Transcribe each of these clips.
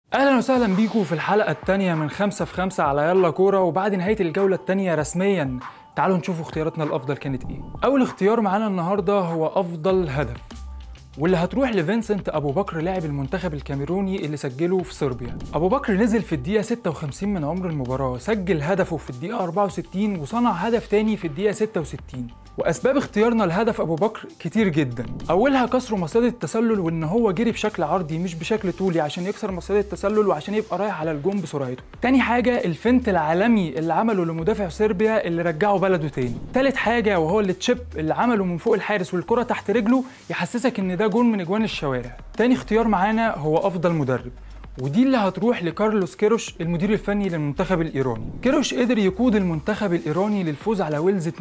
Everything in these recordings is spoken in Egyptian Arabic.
اهلا وسهلا بيكم في الحلقه الثانيه من خمسة في خمسة على يلا كوره وبعد نهايه الجوله الثانيه رسميا تعالوا نشوف اختياراتنا الافضل كانت ايه اول اختيار معانا النهارده هو افضل هدف واللي هتروح لفينسنت ابو بكر لاعب المنتخب الكاميروني اللي سجله في صربيا ابو بكر نزل في الدقيقه 56 من عمر المباراه سجل هدفه في الدقيقه 64 وصنع هدف تاني في الدقيقه 66 واسباب اختيارنا لهدف ابو بكر كتير جدا اولها كسر مصيده التسلل وان هو جري بشكل عرضي مش بشكل طولي عشان يكسر مصيده التسلل وعشان يبقى رايح على الجون بسرعته تاني حاجه الفنت العالمي اللي عمله لمدافع صربيا اللي رجعه بلده تاني تالت حاجه وهو اللي تشيب اللي عمله من فوق الحارس والكره تحت رجله يحسسك ان ده جون من اجوان الشوارع تاني اختيار معانا هو افضل مدرب ودي اللي هتروح لكارلوس كيروش المدير الفني للمنتخب الايراني كيروش قدر يقود المنتخب الايراني للفوز على ويلز 2-0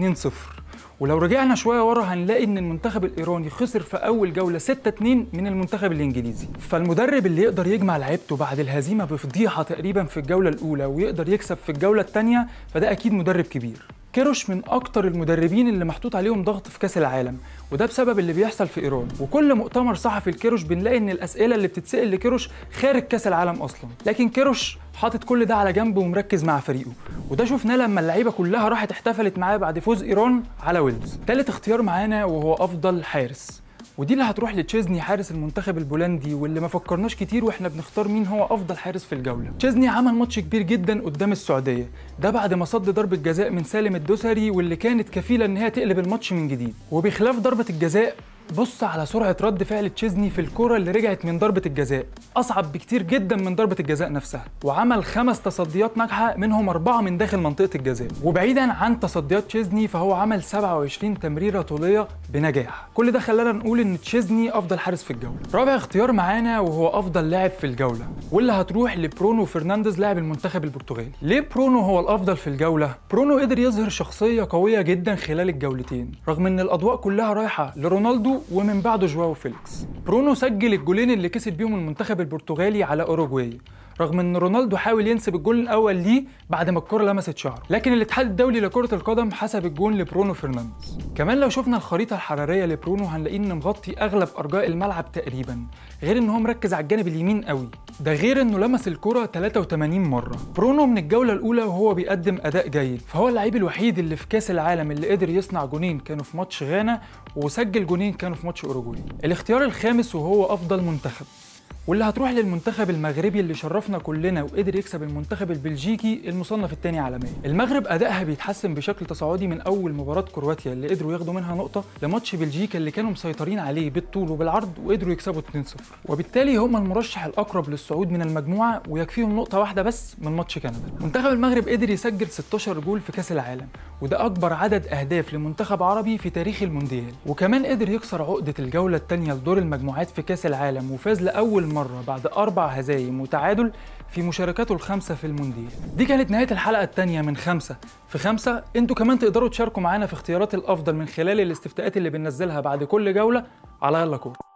ولو رجعنا شويه ورا هنلاقي ان المنتخب الايراني خسر في اول جوله 6-2 من المنتخب الانجليزي فالمدرب اللي يقدر يجمع لعيبته بعد الهزيمه بفضيحه تقريبا في الجوله الاولى ويقدر يكسب في الجوله الثانيه فده اكيد مدرب كبير كيروش من اكتر المدربين اللي محطوط عليهم ضغط في كاس العالم وده بسبب اللي بيحصل في ايران وكل مؤتمر صحفي لكيروش بنلاقي ان الاسئله اللي بتتسال لكيروش خارج كاس العالم اصلا لكن كيروش حاطط كل ده على جنب ومركز مع فريقه وده شفناه لما اللعيبه كلها راحت احتفلت معاه بعد فوز ايران على ويلز تالت اختيار معانا وهو افضل حارس ودي اللي هتروح لتشيزني حارس المنتخب البولندي واللي ما فكرناش كتير واحنا بنختار مين هو افضل حارس في الجوله تشيزني عمل ماتش كبير جدا قدام السعوديه ده بعد ما صد ضربه جزاء من سالم الدوسري واللي كانت كفيله ان هي تقلب الماتش من جديد وبخلاف ضربه الجزاء بص على سرعة رد فعل تشيزني في الكرة اللي رجعت من ضربة الجزاء أصعب بكتير جدا من ضربة الجزاء نفسها وعمل خمس تصديات ناجحة منهم أربعة من داخل منطقة الجزاء وبعيدا عن تصديات تشيزني فهو عمل 27 تمريرة طولية بنجاح كل ده خلانا نقول إن تشيزني أفضل حارس في الجولة رابع اختيار معانا وهو أفضل لاعب في الجولة واللي هتروح لبرونو فرنانديز لاعب المنتخب البرتغالي ليه برونو هو الأفضل في الجولة؟ برونو قدر يظهر شخصية قوية جدا خلال الجولتين رغم إن الأضواء كلها رايحة لرونالدو ومن بعده جواو فيليكس برونو سجل الجولين اللي كسب بيهم المنتخب البرتغالي على اوروجواي رغم ان رونالدو حاول ينسب الجول الاول ليه بعد ما الكره لمست شعره لكن الاتحاد الدولي لكره القدم حسب الجول لبرونو فرنانديز كمان لو شفنا الخريطه الحراريه لبرونو هنلاقيه انه مغطي اغلب ارجاء الملعب تقريبا غير ان هو مركز على الجانب اليمين قوي ده غير انه لمس الكره 83 مره برونو من الجوله الاولى وهو بيقدم اداء جيد فهو اللعيب الوحيد اللي في كاس العالم اللي قدر يصنع جونين كانوا في ماتش غانا وسجل جونين كانوا في ماتش اوروجواي الاختيار الخامس وهو افضل منتخب واللي هتروح للمنتخب المغربي اللي شرفنا كلنا وقدر يكسب المنتخب البلجيكي المصنف الثاني عالميا المغرب ادائها بيتحسن بشكل تصاعدي من اول مباراه كرواتيا اللي قدروا ياخدوا منها نقطه لماتش بلجيكا اللي كانوا مسيطرين عليه بالطول وبالعرض وقدروا يكسبوا 2-0 وبالتالي هم المرشح الاقرب للصعود من المجموعه ويكفيهم نقطه واحده بس من ماتش كندا منتخب المغرب قدر يسجل 16 جول في كاس العالم وده اكبر عدد اهداف لمنتخب عربي في تاريخ المونديال وكمان قدر يكسر عقده الجوله الثانيه لدور المجموعات في كاس العالم وفاز لاول مره بعد اربع هزايم وتعادل في مشاركاته الخمسه في المونديال دي كانت نهايه الحلقه الثانيه من خمسه في خمسه انتوا كمان تقدروا تشاركوا معانا في اختيارات الافضل من خلال الاستفتاءات اللي بننزلها بعد كل جوله على يلا كوره